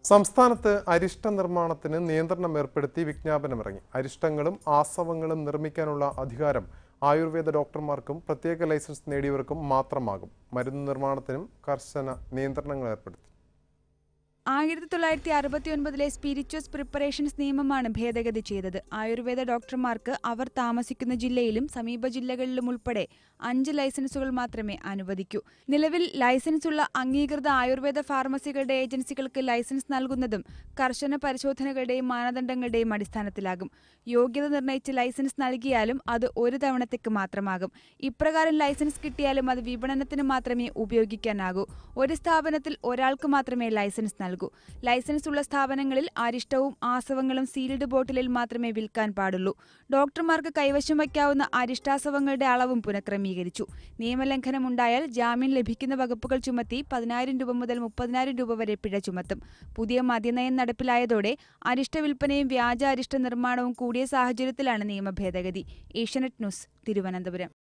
സംസ്ഥാനത്ത് അരിഷ്ട നിർമ്മാണത്തിന് നിയന്ത്രണം ഏർപ്പെടുത്തി വിജ്ഞാപനമിറങ്ങി അരിഷ്ടങ്ങളും ആസവങ്ങളും നിർമ്മിക്കാനുള്ള അധികാരം ആയുർവേദ ഡോക്ടർമാർക്കും പ്രത്യേക ലൈസൻസ് നേടിയവർക്കും മാത്രമാകും മരുന്ന് നിർമ്മാണത്തിനും കർശന നിയന്ത്രണങ്ങൾ ഏർപ്പെടുത്തി ആയിരത്തി തൊള്ളായിരത്തി അറുപത്തി ഒൻപതിലെ സ്പിരിച്വസ് പ്രിപ്പറേഷൻസ് നിയമമാണ് ഭേദഗതി ചെയ്തത് ആയുർവേദ ഡോക്ടർമാർക്ക് അവർ താമസിക്കുന്ന ജില്ലയിലും സമീപ ജില്ലകളിലും ഉൾപ്പെടെ അഞ്ച് ലൈസൻസുകൾ മാത്രമേ അനുവദിക്കൂ നിലവിൽ ലൈസൻസ് ഉള്ള അംഗീകൃത ആയുർവേദ ഫാർമസികളുടെ ഏജൻസികൾക്ക് ലൈസൻസ് നൽകുന്നതും കർശന പരിശോധനകളുടെയും മാനദണ്ഡങ്ങളുടെയും അടിസ്ഥാനത്തിലാകും യോഗ്യത നിർണയിച്ച് ലൈസൻസ് നൽകിയാലും അത് ഒരു തവണത്തേക്ക് മാത്രമാകും ഇപ്രകാരം ലൈസൻസ് കിട്ടിയാലും അത് വിപണനത്തിന് മാത്രമേ ഉപയോഗിക്കാനാകൂ ഒരു സ്ഥാപനത്തിൽ ഒരാൾക്ക് മാത്രമേ ലൈസൻസ് നൽകൂ ലൈസൻസ് ഉള്ള സ്ഥാപനങ്ങളിൽ അരിഷ്ടവും ആസവങ്ങളും സീൽഡ് ബോട്ടിലിൽ മാത്രമേ വിൽക്കാൻ പാടുള്ളൂ ഡോക്ടർമാർക്ക് കൈവശം വയ്ക്കാവുന്ന അരിഷ്ടാസവങ്ങളുടെ അളവും പുനഃക്രമീകരിച്ചു നിയമലംഘനമുണ്ടായാൽ ജാമ്യം ലഭിക്കുന്ന വകുപ്പുകൾ ചുമത്തി പതിനായിരം രൂപ മുതൽ മുപ്പതിനായിരം രൂപ വരെ പിഴ ചുമത്തും പുതിയ മദ്യനയം നടപ്പിലായതോടെ അരിഷ്ട വിൽപ്പനയും വ്യാജ അരിഷ്ട നിർമ്മാണവും കൂടിയ സാഹചര്യത്തിലാണ് നിയമ ഭേദഗതി ഏഷ്യാനെറ്റ് ന്യൂസ് തിരുവനന്തപുരം